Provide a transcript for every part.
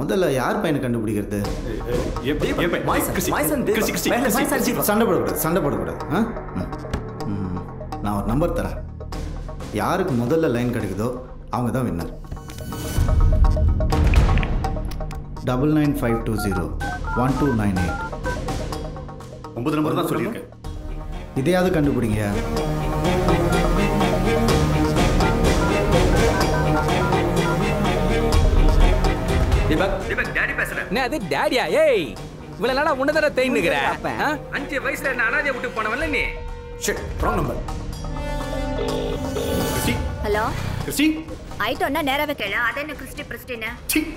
முதல்ல யார் பையனை கண்டுபிடிக்கிறது சண்டை போடக்கூடாது சண்டை போடக்கூடாது ஆ ம். ம். நான் ஒரு நம்பர் தரேன் யாருக்கு முதல்ல லைன் கிடைக்குதோ அவங்க தான் winner double nine five two zero one two nine eight ஒன்பது நம்பர் தான் சொல்லியிருக்கேன் இதையாவது கண்டுபிடிங்க தீபக் தீபக் டாடி பேசுறேன் என்ன அது டாடியா ஏய் இவ்வளவு நாளா உன்னதான தேய்னுகிற அஞ்சு வயசுல என்ன அனாதைய விட்டு போனவன்ல நீ shit wrong number Christy hello Christy ஐட்டம்னா நேராவே கேளு அது என்ன கிறிஸ்டி பிரிஸ்டின்னு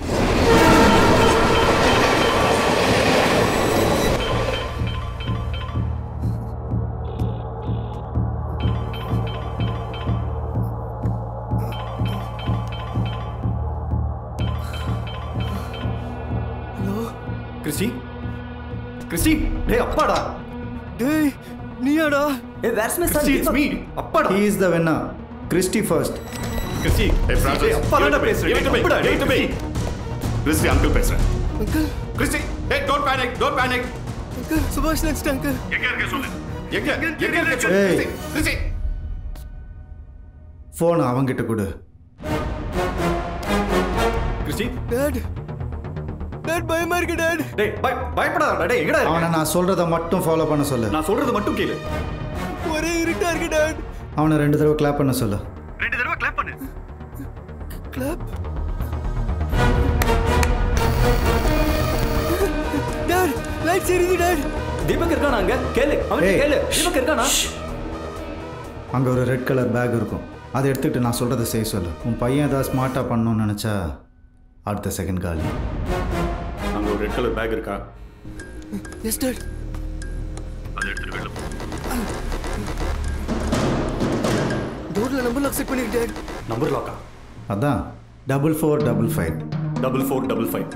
கிறிஸ்டி கிறிஸ்டி டேய் அப்பாடா டேய் நீயாடா ஏ where's my Christy it's me அப்பாடா he is the winner Christy first Christy Hey, Francis. டேய் அப்பாடா Give it to me. பேசுறேன் Give it to me. அப்பாடா Give it to me. Christy uncle பேசுறேன் அங்கிள் கிறிஸ்டி டேய் don't panic don't panic uncle சுபாஷ் next uncle எங்க இருக்க சொல்லு எங்க எங்க இருக்க சொல்லு ஏய். கிறிஸ்டி கிறிஸ்டி ஃபோனை அவங்கிட்ட கொடு கிறிஸ்டி டாட் டாட் பயமா இருக்கு டாட் டேய் பய பயப்படாதடா டேய் எங்கடா இருக்க அவனை நான் சொல்கிறத மட்டும் ஃபாலோ பண்ண சொல்லு நான் சொல்றது மட்டும் கேளு ஒரே இருட்டா இருக்கு டாட் அவனை ரெண்டு தடவை கிளாப் பண்ண சொல்லு ரெண்டு தடவை கிளாப் பண்ணு கிளப் டாட் லைட் எரியுது டாட் தீபக் இருக்கானா அங்க கேளு அவன் ஏய். கேளு தீபக் இருக்கானா அங்கே ஒரு ரெட் கலர் பேக் இருக்கும் அதை எடுத்துக்கிட்டு நான் சொல்கிறத செய்ய சொல்லு உன் பையன் ஏதாவது ஸ்மார்ட்டாக பண்ணணும்னு நினச்சா அடுத்த செகண்ட் காலி அங்க ஒரு ரெட் கலர் பேக் இருக்கா எஸ் டாட் அதை எடுத்துட்டு வெளில போ டோர்ல நம்பர் லாக் செட் பண்ணிருக்கு டாட் நம்பர் லாக்கா அதான் double four double five double four double five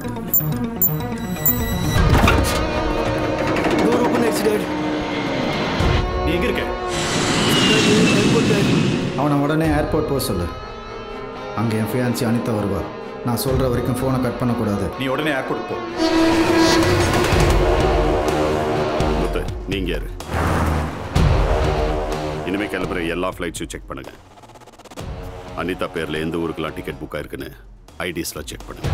door open ஆயிடுச்சு டாட் நீ எங்க இருக்க ஏர்போர்ட் டாட் அவனை உடனே ஏர்போர்ட் போக சொல்லு அங்கே என் ஃபியான்சி அனிதா வருவா நான் சொல்கிற வரைக்கும் ஃபோனை கட் பண்ணக்கூடாது நீ உடனே ஏர்போர்ட் போ முத்து நீங்க யாரு இனிமே கிளம்புற எல்லா ஃப்ளைட்ஸையும் செக் பண்ணுங்க அனிதா பேர்ல எந்த ஊருக்கெல்லாம் டிக்கெட் புக் ஆயிருக்குன்னு ஐடிஸ்லாம் செக் பண்ணுங்க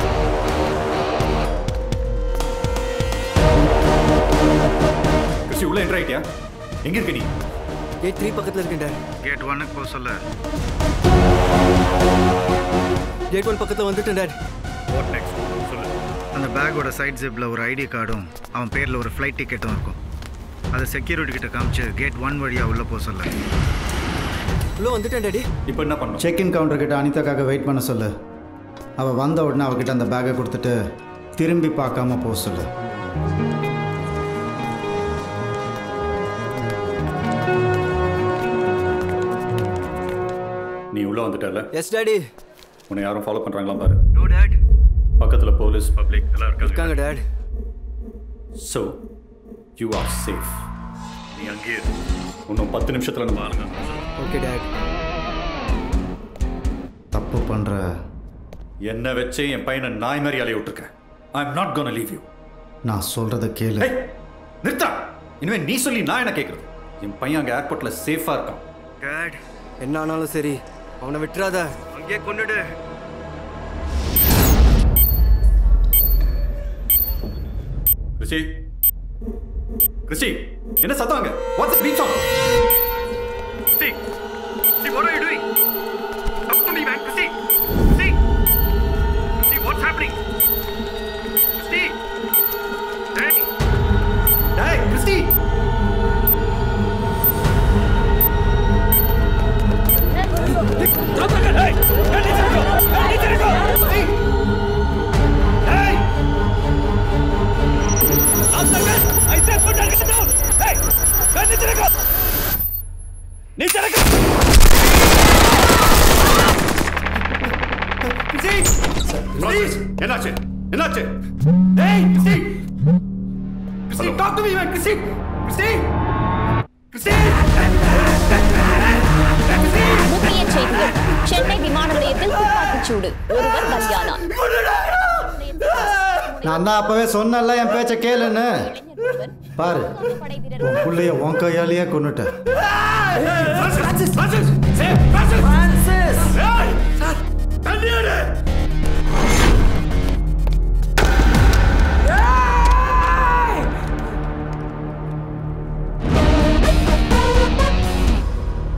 கிறிஸ்டி உள்ள என்டர் ஆயிட்டியா எங்க இருக்க நீ கேட் த்ரீ பக்கத்துல இருக்கேன் டாட் கேட் ஒன்னுக்கு போக சொல்லு கேட் ஒன் பக்கத்துல வந்துட்டேன் டாட் அந்த பேக்கோட சைட் ஜிப்பில் ஒரு ஐடி கார்டும் அவன் பேரில் ஒரு ஃப்ளைட் டிக்கெட்டும் இருக்கும் அதை செக்யூரிட்டி கிட்ட காமிச்சு கேட் ஒன் வழியாக உள்ளே போக சொல்லு உள்ள வந்துட்டேன் டாடி இப்போ என்ன பண்ணும் செக் இன் கவுண்டர் கிட்ட அனிதாக்காக வெயிட் பண்ண சொல்லு அவள் வந்த உடனே அவகிட்ட அந்த பேக்கை கொடுத்துட்டு திரும்பி பார்க்காம போக சொல்லு நீ உள்ள வந்துட்டல எஸ் டாடி உன்னை யாரும் ஃபாலோ பண்றாங்களா பாரு நோ டாட் பக்கத்துல போலீஸ் பப்ளிக் எல்லாம் இருக்காங்க இருக்காங்க dad so you are safe நீ அங்கேயே இரு. இன்னும் பத்து நிமிஷத்துல நம்ம ஆளுங்க ஓகே டாட் தப்பு பண்ணுற என்ன வச்சே என் பையனை நாய் மாதிரி அலைய விட்டுருக்கேன் I am not gonna leave you நான் சொல்கிறத கேளு ஏய் நிறுத்தா இனிமே நீ சொல்லி நான் என்ன கேட்கறது என் பையன் அங்க ஏர்போர்ட்ல சேஃபா இருக்கான் டாட் என்ன ஆனாலும் சரி அவனை விட்டுறாத அங்கேயே கொண்டுடு கிறிஸ்டி கிறிஸ்டி என்ன சத்தம் அங்க what's the peach on Christy Christy what are you doing up to me man Christy Christy Christy what's happening Christy டேய் டேய் கிறிஸ்டி Francis, என்னாச்சு என்னாச்சு டேய் Christy Christy talk to me man Christy Christy Christy முக்கிய செய்திகள் சென்னை விமான நிலையத்தில் துப்பாக்கிச் சூடு ஒருவர் பலியானார் நான் தான் அப்பவே சொன்னேன்ல என் பேச்ச கேளுன்னு பாரு உன் புள்ளைய உன் கையாலேயே கொண்டுட்டேன் தண்ணி எடு